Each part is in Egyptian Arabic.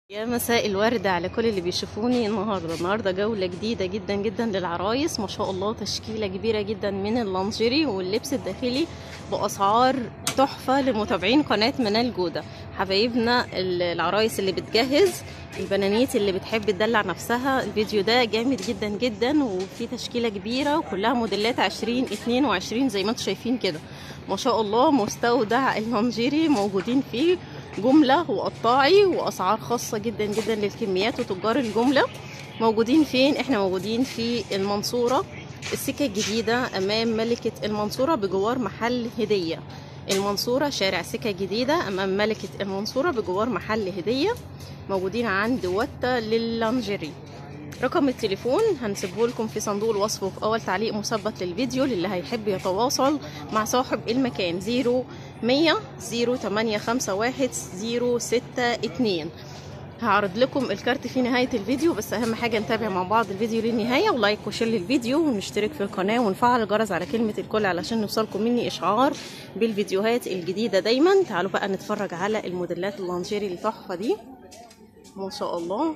يا مساء الورد على كل اللي بيشوفوني النهارده النهارده جوله جديده جدا جدا للعرايس ما شاء الله تشكيله كبيره جدا من اللانجيري واللبس الداخلي باسعار تحفه لمتابعين قناه منال جوده حبايبنا العرايس اللي بتجهز البنانيت اللي بتحب تدلع نفسها الفيديو ده جامد جدا جدا وفي تشكيله كبيره وكلها موديلات 20 22 زي ما انتم شايفين كده ما شاء الله مستودع اللانجيري موجودين فيه جملة وقطاعي وأسعار خاصة جدا جدا للكميات وتجار الجملة موجودين فين؟ احنا موجودين في المنصورة السكة الجديدة أمام ملكة المنصورة بجوار محل هدية المنصورة شارع سكة جديدة أمام ملكة المنصورة بجوار محل هدية موجودين عند وتا لللانجيري رقم التليفون هنسيبه لكم في صندوق الوصف وفي اول تعليق مثبت للفيديو للي هيحب يتواصل مع صاحب المكان 0100 0851 062 هعرض لكم الكارت في نهاية الفيديو بس أهم حاجة نتابع مع بعض الفيديو للنهاية ولايك وشير للفيديو ونشترك في القناة ونفعل الجرس على كلمة الكل علشان يوصلكم مني إشعار بالفيديوهات الجديدة دايما تعالوا بقى نتفرج على الموديلات اللانجيري التحفة دي ما شاء الله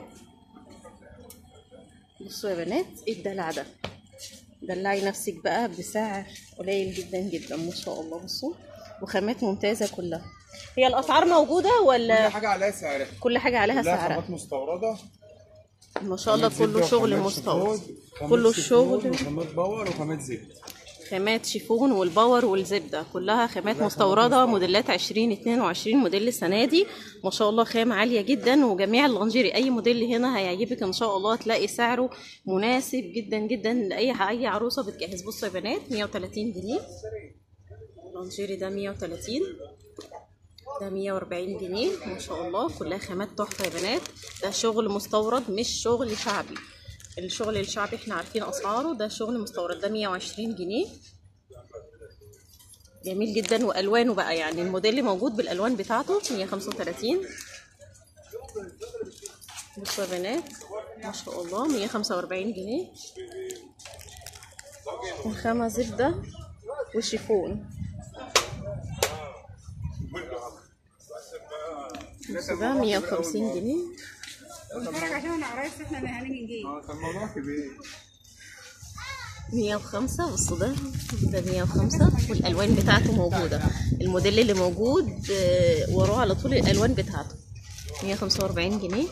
بصوا يا بنات ايه الدلع ده دلعي نفسك بقى بسعر قليل جدا جدا ما شاء الله بصوا وخامات ممتازه كلها هي الاسعار موجوده ولا كل حاجه عليها سعرها كل حاجه عليها كلها سعرها خامات مستورده ما شاء الله خامات زبدة كله شغل وخامات مستورد شيفون، خامات كله شيفون الشغل وخامات باور وخامات زبده خامات شيفون والباور والزبده كلها خامات مستورده موديلات 2022 موديل السنه دي ما شاء الله خامه عاليه جدا وجميع اللانجيري اي موديل هنا هيعجبك ان شاء الله تلاقي سعره مناسب جدا جدا لاي اي عروسه بتجهز بصوا يا بنات 130 جنيه اللانجيري ده 130 ده 140 جنيه ما شاء الله كلها خامات تحفه يا بنات ده شغل مستورد مش شغل شعبي الشغل الشعبي احنا عارفين اسعاره ده شغل مستورد ده 120 جنيه جميل جدا والوانه بقى يعني الموديل اللي موجود بالالوان بتاعته 135 بصوا يا بنات ما شاء الله 145 جنيه الخامة زبدة وشيفون بصوا ده 150 جنيه عشان عرايس احنا نهاني من جيب اه كان الموضوع كبير 105 بصوا ده ده 105 والالوان بتاعته موجوده الموديل اللي موجود آه، وراه على طول الالوان بتاعته 145 جنيه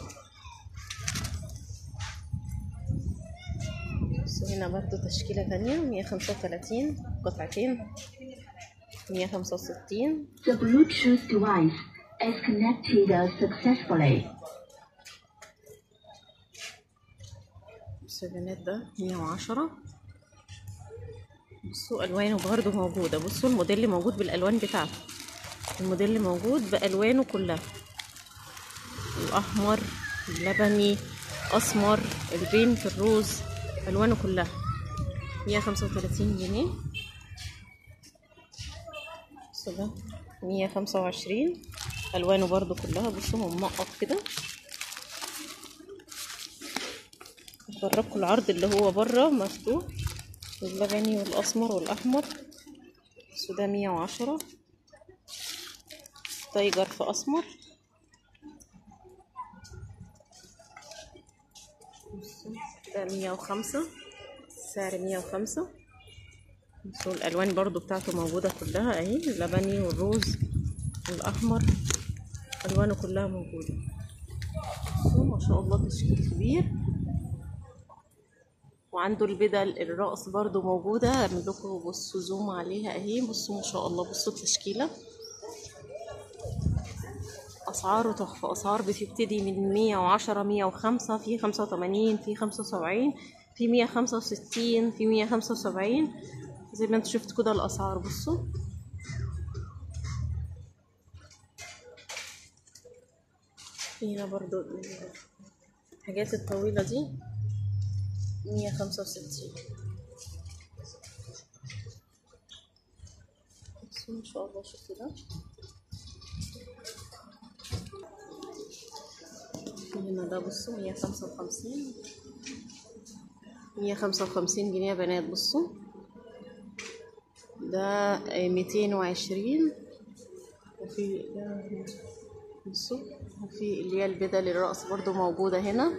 بصوا هنا برضو تشكيله تانية 135 قطعتين 165 The Bluetooth device is connected successfully. بصوا يا بنات ده 110 بصوا الوانه برضو موجوده بصوا الموديل اللي موجود بالالوان بتاعته الموديل اللي موجود بالوانه كلها الاحمر اللبني اسمر البينك الروز الوانه كلها 135 جنيه بصوا ده 125 الوانه برضو كلها بصوا هو منقط كده بفرجكم العرض اللي هو بره مفتوح اللبني والاسمر والاحمر بصوا ده 110 تايجر في اسمر بصوا ده 105 سعر 105 بصوا الالوان برضو بتاعته موجوده كلها اهي اللبني والروز والاحمر الوانه كلها موجوده بصوا ما شاء الله تشكيل كبير وعنده البدل الرأس برضو موجودة اعمل لكم بصوا زوم عليها اهي بصوا ما شاء الله بصوا التشكيلة أسعاره تحفة أسعار بتبتدي من مية وعشرة مية وخمسة في خمسة وتمانين في خمسة وسبعين في مية خمسة وستين في مية خمسة وسبعين زي ما انتوا شفتوا كده الأسعار بصوا هنا برضو الحاجات الطويلة دي مية خمسة وستين بصوا ما شاء الله شوفوا ده هنا ده بصوا مية خمسة وخمسين مية خمسة وخمسين جنيه يا بنات بصوا ده ميتين وعشرين وفي ده بصوا وفي اللي هي البدل الرأس برضو موجودة هنا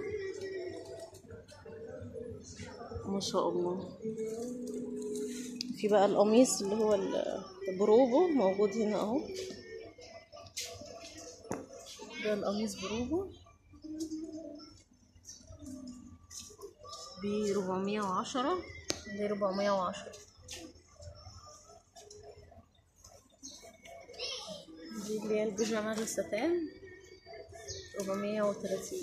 ما شاء الله في بقى القميص اللي هو ال- البروفو موجود هنا اهو ده القميص بروفو ب 410 ب 410 دي اللي هي البيجامة الستان 430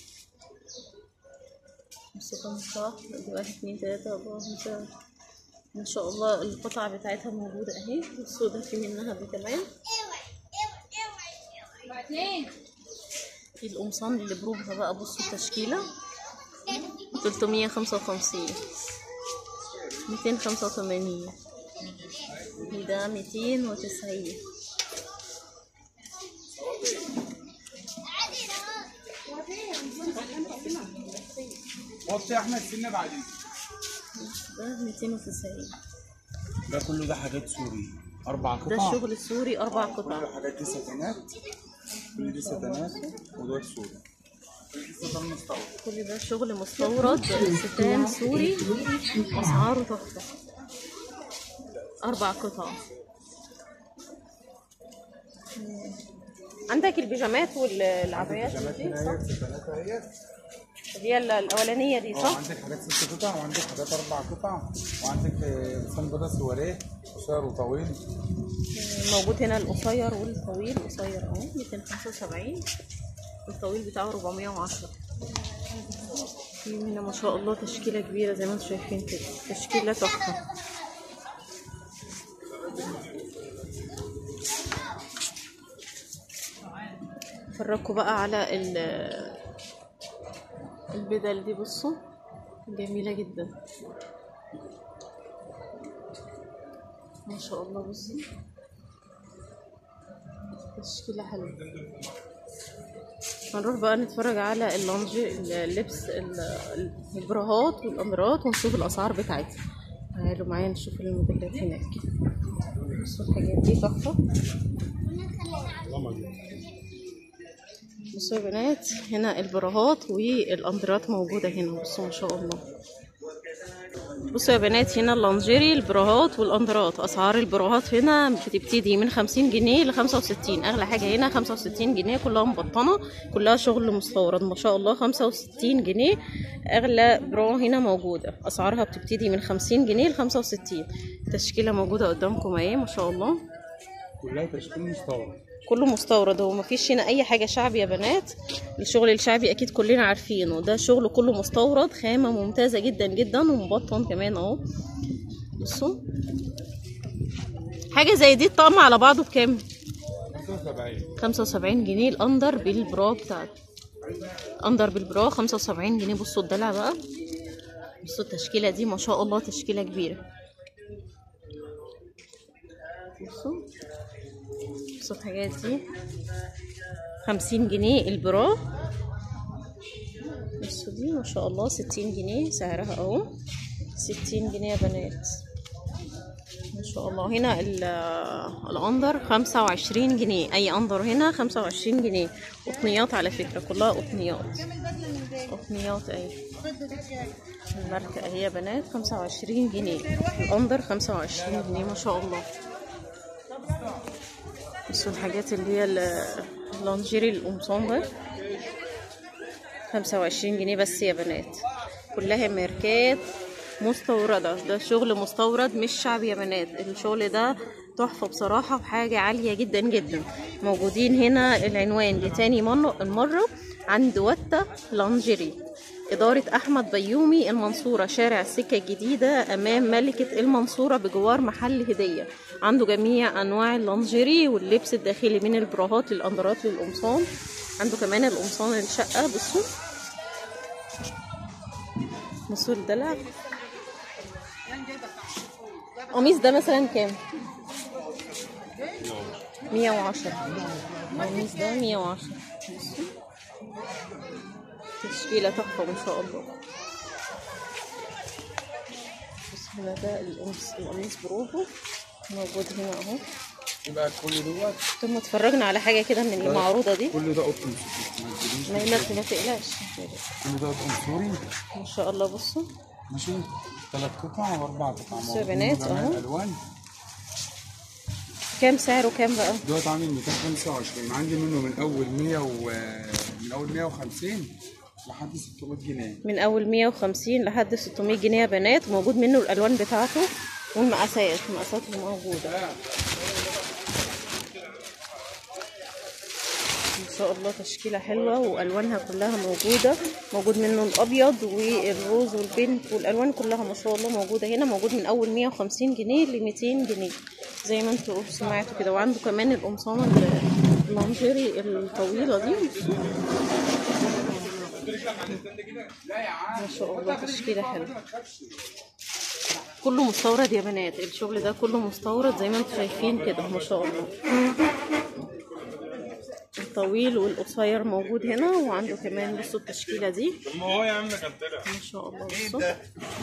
بصوا كام قطعة دي واحد اتنين تلاتة أربعة خمسة ما شاء الله القطعة بتاعتها موجودة اهي السودا في منها دي كمان في القمصان اللي بروفها بقى بصوا التشكيلة تلتمية خمسة وخمسين ميتين خمسة وتمانين ده ميتين وتسعين حط يا احمد سنه بعدين ده ميتين وتسعين ده كله ده حاجات سوري اربع ده قطع الشغل السوري أربع قطع كل الحاجات دي ستانات كل دي ستانات ودول سوري كل دي ستان مستورد كل ده شغل مستورد ستان سوري أسعاره تحفة أربع قطع مم. عندك البيجامات والعبايات البيجامات دي هنا صح؟ اهي ستانات اهي اللي هي الأولانية دي اه صح؟ عندك حاجات ست قطع وعندك حاجات اربع قطع وعندك آه، لسان بيضة سواريه قصير وطويل موجود هنا القصير والطويل القصير اهو 275 الطويل بتاعه 410 في هنا ما شاء الله تشكيلة كبيرة زي ما انتم شايفين كده تشكيلة تحفة اتفرجوا بقى على ال البدل دي بصوا جميلة جدا ما شاء الله بصي تشكيلة حلوة هنروح بقى نتفرج على اللانجي اللبس ال- البراهات والأمرات ونشوف الأسعار بتاعتها تعالوا معايا نشوف الموديلات هناك بصوا الحاجات دي تحفة بصوا يا بنات هنا البراهات والأندرات موجودة هنا بصوا ما شاء الله بصوا يا بنات هنا اللانجيري البراهات والاندرات اسعار البراهات هنا بتبتدي من خمسين جنيه لخمسة وستين اغلى حاجة هنا خمسة وستين جنيه كلها مبطنة كلها شغل مستورد ما شاء الله خمسة وستين جنيه اغلى برا هنا موجودة اسعارها بتبتدي من خمسين جنيه لخمسة وستين تشكيلة موجودة قدامكم اهي ما شاء الله كلها تشكيل مستورد كله مستورد هو مفيش هنا اي حاجه شعبي يا بنات الشغل الشعبي اكيد كلنا عارفينه ده شغل كله مستورد خامه ممتازه جدا جدا ومبطن كمان اهو بصوا حاجه زي دي الطقم على بعضه بكام 75 75 جنيه الاندر بالبرا بتاعته اندر بالبرا 75 جنيه بصوا الدلع بقى بصوا التشكيله دي ما شاء الله تشكيله كبيره بصوا بصوا الحاجات دي خمسين جنيه البرا بصوا دي ما شاء الله ستين جنيه سعرها اهو ستين جنيه يا بنات ما شاء الله هنا ال- الاندر خمسة وعشرين جنيه اي اندر هنا خمسة وعشرين جنيه قطنيات على فكرة كلها قطنيات قطنيات اهي الماركة اهي يا بنات خمسة وعشرين جنيه الاندر خمسة وعشرين جنيه ما شاء الله بصوا الحاجات اللي هي ال- اللانجيري القمصان ده خمسة وعشرين جنيه بس يا بنات كلها ماركات مستوردة ده شغل مستورد مش شعبي يا بنات الشغل ده تحفة بصراحة وحاجة عالية جدا جدا موجودين هنا العنوان لتاني من- مرة عند وتا لانجيري إدارة أحمد بيومي المنصورة شارع السكة الجديدة أمام ملكة المنصورة بجوار محل هدية عنده جميع أنواع اللانجيري واللبس الداخلي من البراهات للأندرات للقمصان عنده كمان القمصان الشقة بصوا بصوا الدلع قميص ده مثلا كام؟ مية وعشرة القميص ده مية وعشرة بصوا تشكيلة تحفة ما شاء الله بس هنا ده القميص القميص بروفو موجود هنا اهو يبقى كل دوت ثم اتفرجنا على حاجه كده من اللي معروضه دي كل ده قطن سوري ما تجيبيش ما ما ما تقلقش كل ده قطن سوري ما شاء الله بصوا ماشي ثلاث قطع واربع قطع بصوا يا موجود بنات منه أهو. جميع الالوان كام سعره كام بقى دوت عامل 225 عندي منه من اول 100 و من اول 150 لحد 600 جنيه من اول 150 لحد 600 جنيه يا بنات موجود منه الالوان بتاعته والمقاسات مقاساته موجوده ما شاء الله تشكيله حلوه والوانها كلها موجوده موجود منه الابيض والروز والبنك والالوان كلها ما شاء الله موجوده هنا موجود من اول 150 جنيه ل 200 جنيه زي ما انتوا سمعتوا كده وعنده كمان القمصانه ال- اللانجيري الطويله دي ما شاء الله تشكيله حلوه كله مستورد يا بنات الشغل ده كله مستورد زي ما انتم شايفين كده ما شاء الله الطويل والقصير موجود هنا وعنده كمان بصوا التشكيله دي ما هو يا عم كان طلع ما شاء الله بصوا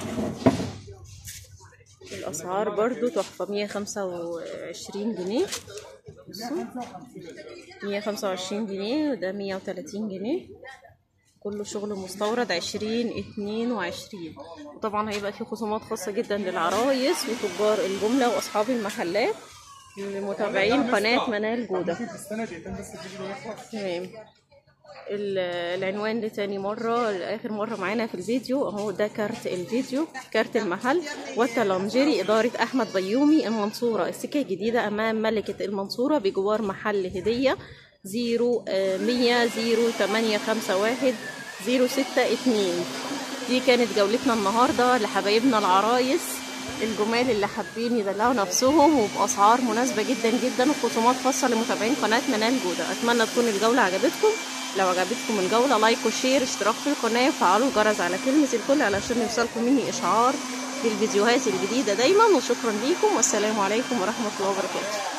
الاسعار برضو تحفه 125 جنيه بصوا 125 جنيه وده 130 جنيه كله شغل مستورد 20 22 وطبعا هيبقى في خصومات خاصة جدا للعرايس وتجار الجملة وأصحاب المحلات لمتابعين قناة منال جودة تمام ال- العنوان لتاني مرة لآخر مرة معانا في الفيديو اهو ده كارت الفيديو كارت المحل والتلانجيري إدارة أحمد بيومي المنصورة السكة الجديدة أمام ملكة المنصورة بجوار محل هدية زيرو آه، مية زيرو تمانية خمسة واحد زيرو ستة اتنين دي كانت جولتنا النهاردة لحبايبنا العرايس الجمال اللي حابين يدلعوا نفسهم وبأسعار مناسبة جدا جدا وخصومات خاصة لمتابعين قناة منال جودة أتمنى تكون الجولة عجبتكم لو عجبتكم الجولة لايك وشير اشتراك في القناة وفعلوا الجرس على كلمة الكل علشان يوصلكم مني إشعار بالفيديوهات الجديدة دايما وشكرا ليكم والسلام عليكم ورحمة الله وبركاته